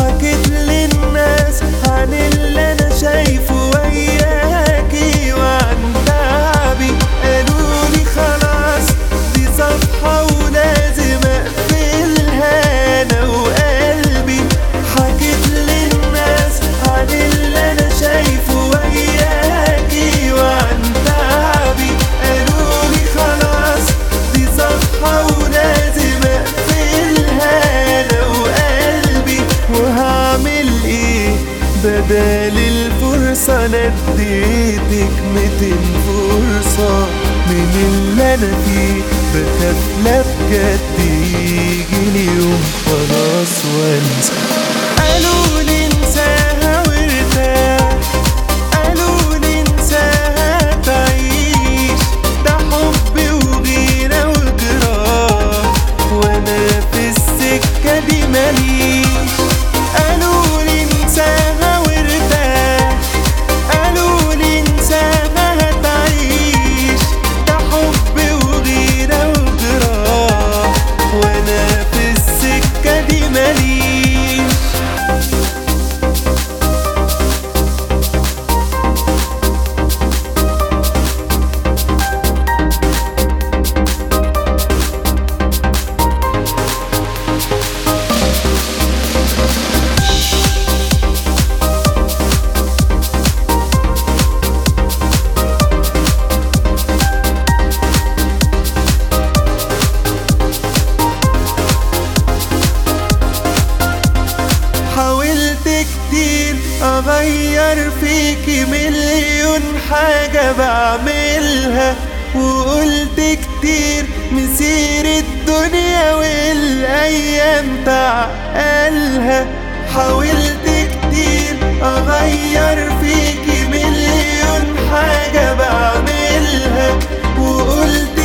حكيت للناس عن اللي انا شايفه وياكي وعن تعبي قالوا لي خلاص دي صفحة ولازم اقفلها انا وقلبي حكيت للناس عن اللي انا شايفه وياكي وعن تعبي قالوا لي خلاص دي صفحة ولازم اقفلها انا وقلبي وهعمل ايه بدل الفرصة انا اديتك ميتين فرصة من اللي انا فيه بخاف لا بجد يجيلي يوم خلاص وانسى قالوا لي انساها وارتاح قالوا لي انساها تعيش ده حب وغيرة وجراح وانا في السكة دي ماليش قالوا لي انساها وارتاح قالوا لي انساها هتعيش ده حب وغيرة وجراح وانا في السكة دي ماليش حاولت كتير اغير فيكي مليون حاجة بعملها وقلت كتير مسير الدنيا والايام تعقلها حاولت كتير اغير فيكي مليون حاجة بعملها وقلت